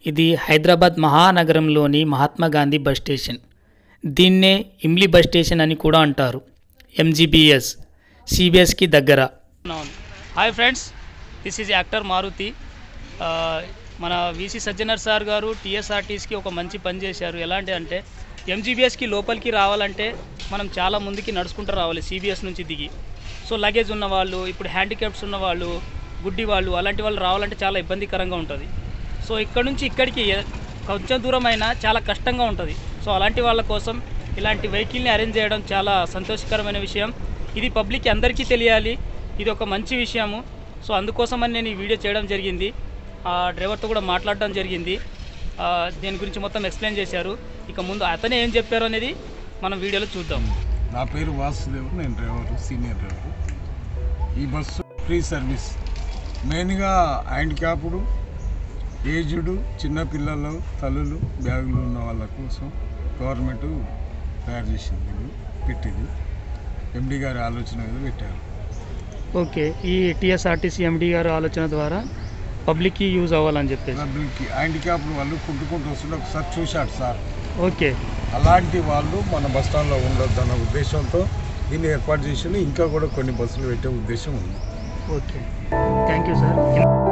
ఇది హైదరాబాద్ మహానగరంలోని Mahatma Gandhi bus station దీన్నే ఇమ్లీ బస్ స్టేషన్ అని కూడా అంటారు ఎంజీబీఎస్ సిబిఎస్కి దగ్గర hi friends this is actor Maruti ఆ, మన విసి సజ్జనర్ సార్ గారు టీఎస్ఆర్టీస్కి ఒక మంచి పని చేశారు ఎలాంటి అంటే ఎంజీబీఎస్కి లోపలికి రావాలంటే మనం చాలా ముందుకి నడుచుకుంటూ రావాలి సిబిఎస్ నుంచి దిగి సో లగేజ్ ఉన్న వాళ్ళు ఇప్పుడు హ్యాండిక్యాప్స్ ఉన్న వాళ్ళు గుడ్డి వాళ్ళు అలాంటి వాళ్ళు రావాలంటే చాలా ఇబ్బందికరంగా ఉంటుంది సో ఇక్కడ నుంచి ఇక్కడికి ఎ- కొంచెం దూరం అయినా చాలా కష్టంగా ఉంటుంది సో అలాంటి వాళ్ళ కోసం ఇలాంటి వెహికల్ని అరేంజ్ చేయడం చాలా సంతోషకరమైన విషయం ఇది పబ్లిక్ అందరికీ తెలియాలి ఇది ఒక మంచి విషయము సో అందుకోసమని నేను ఈ వీడియో చేయడం జరిగింది ఆ డ్రైవర్తో కూడా మాట్లాడడం జరిగింది ఆ, దీని గురించి మొత్తం ఎక్స్ప్లెయిన్ చేశారు ఇక ముందు అతనే ఏం చెప్పారు అనేది మనం వీడియోలో చూద్దాం నా పేరు వాసుదేవ్ నేను డ్రైవర్ సీనియర్ డ్రైవర్ ఈ బస్సు ఫ్రీ సర్వీస్ మెయిన్గా హ్యాండిక్యాప్డ్ ఏజ్డ్ చిన్నపిల్లలు తల్లులు బ్యాగులు ఉన్న వాళ్ళ కోసం గవర్నమెంట్ తయారు చేసింది ఇది పెట్టింది ఎండి గారి ఆలోచన మీద పెట్టారు ఓకే ఈ టీఎస్ఆర్టీసీ ఎండి గారు ఆలోచన ద్వారా పబ్లిక్కి యూజ్ అవ్వాలని చెప్పేసి పబ్లిక్కి హ్యాండిక్యాప్డ్ వాళ్ళు కుంటుకుంటూ వస్తుంటే ఒకసారి చూశాడు సార్ ఓకే అలాంటి వాళ్ళు మన బస్ స్టాండ్లో ఉండొద్దు అన్న ఉద్దేశంతో దీన్ని ఏర్పాటు చేసి ఇంకా కూడా కొన్ని బస్సులు పెట్టే ఉద్దేశం ఉంది okay thank you sir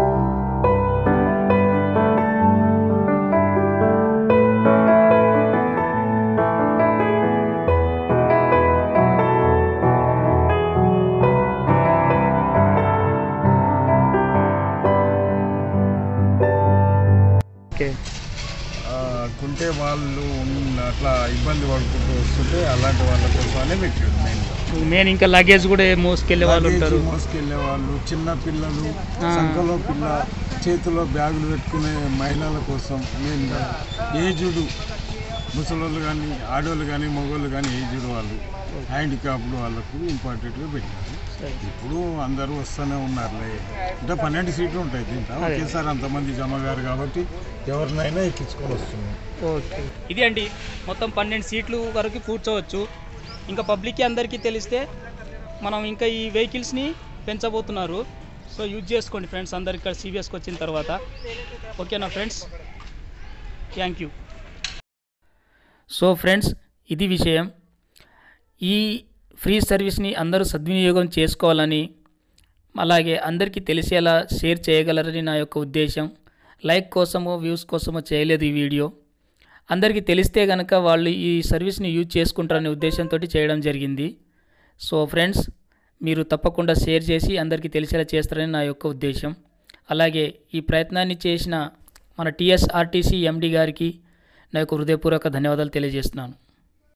okay ఆ, కుంటే వాళ్ళు ఉన్న అట్లా ఇబ్బంది పడుకుంటూ వస్తుంటే అలాంటి వాళ్ళ కోసమనే పెట్టాడు మెయిన్గా మెయిన్ ఇంకా లగేజ్ కూడా మోసుకెళ్ళే వాళ్ళు ఉంటారు మోసుకెళ్ళే వాళ్ళు చిన్న పిల్లలు ఆ. సంఖలో పిల్ల చేతిలో బ్యాగులు పెట్టుకునే మహిళల కోసం మెయిన్గా ఏజుడు ముసలోళ్ళు కానీ ఆడవాళ్ళు కానీ మగవాళ్ళు కానీ ఏజుడు వాళ్ళు హ్యాండిక్యాప్డ్ వాళ్ళకు ఇంపార్టెంట్గా పెట్టారు ఇప్పుడు అందరూ వస్తూనే ఉన్నారులే అంటే పన్నెండు సీట్లు ఉంటాయి దీంట్లో అదే. ఒకేసారి అంతమంది జమ గారు కాబట్టి ఎవరినైనా ఎక్కించుకొని వస్తున్నాం ఓకే ఇది అండి మొత్తం పన్నెండు సీట్లు వరకు కూర్చోవచ్చు ఇంకా పబ్లిక్కి అందరికీ తెలిస్తే మనం ఇంకా ఈ వెహికల్స్ని పెంచబోతున్నారు సో యూజ్ చేసుకోండి ఫ్రెండ్స్ అందరు ఇక్కడ సిబిఎస్కి వచ్చిన తర్వాత ఓకేనా friends thank you so friends ఇది విషయం ఈ ఫ్రీ సర్వీస్ని అందరూ సద్వినియోగం చేసుకోవాలని అలాగే అందరికీ తెలిసేలా షేర్ చేయగలరని నా యొక్క ఉద్దేశం లైక్ కోసమో వ్యూస్ కోసమో చేయలేదు ఈ వీడియో అందరికీ తెలిస్తే కనుక వాళ్ళు ఈ సర్వీస్ని యూజ్ చేసుకుంటారనే ఉద్దేశంతో చేయడం జరిగింది సో ఫ్రెండ్స్ మీరు తప్పకుండా షేర్ చేసి అందరికీ తెలిసేలా చేస్తారని నా యొక్క ఉద్దేశం అలాగే ఈ ప్రయత్నాన్ని చేసిన మన టీఎస్ఆర్టీసీ ఎండి గారికి నా యొక్క హృదయపూర్వక ధన్యవాదాలు తెలియజేస్తున్నాను